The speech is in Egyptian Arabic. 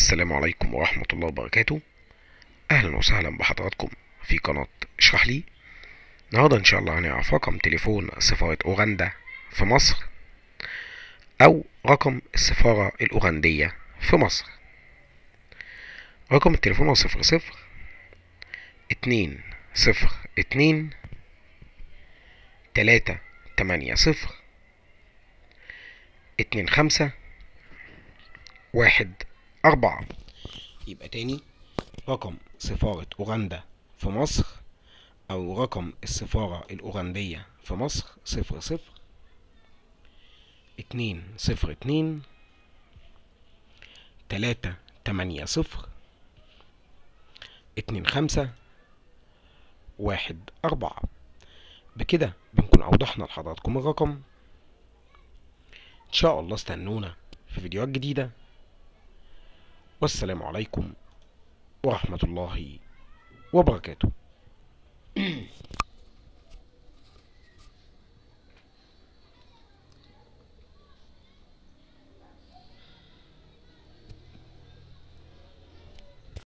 السلام عليكم ورحمة الله وبركاته أهلا وسهلا بحضراتكم في قناة اشرح لي النهاردة إن شاء الله هنعرف رقم تليفون سفارة أوغندا في مصر أو رقم السفارة الأوغندية في مصر رقم التليفون هو صفر صفر اتنين صفر اتنين تلاتة تمانية صفر اتنين خمسة واحد أربعة يبقى تاني رقم سفارة أوغندا في مصر أو رقم السفارة الأوغندية في مصر صفر صفر اتنين صفر اتنين تلاتة تمانية صفر اتنين خمسة واحد أربعة بكده بنكون أوضحنا لحضراتكم الرقم إن شاء الله استنونا في فيديوهات جديدة والسلام عليكم ورحمة الله وبركاته